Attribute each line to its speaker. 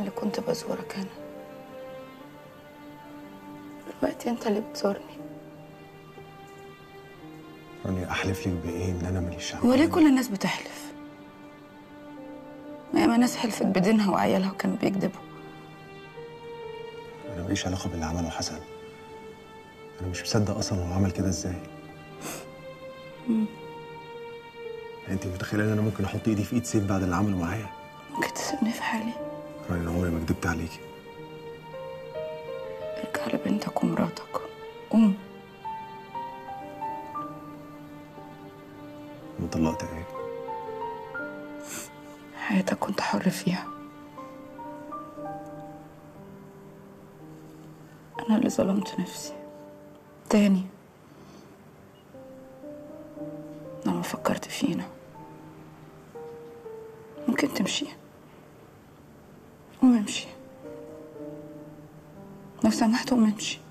Speaker 1: اللي كنت بزورك أنا دلوقتي أنت اللي بتزورني
Speaker 2: رانيا احلف لك بايه ان انا ماليش
Speaker 1: هو ليه كل الناس بتحلف؟ ما ياما ناس حلفت بدينها وعيالها وكانوا بيكذبوا
Speaker 2: انا ماليش علاقه باللي عمله حسن انا مش مصدق اصلا هو عمل كده ازاي يعني انت متخيله ان انا ممكن احط ايدي في ايد سيف بعد اللي عمله معايا
Speaker 1: ممكن تسيبني في حالي
Speaker 2: رانيا انا عمري ما كدبت عليكي
Speaker 1: ارجع لبنتك ومراتك قوم
Speaker 2: انا طلقت ايه
Speaker 1: حياتك كنت حر فيها أنا اللي ظلمت نفسي تاني لما فكرت فينا ممكن تمشي قوم امشي لو سمحت قوم امشي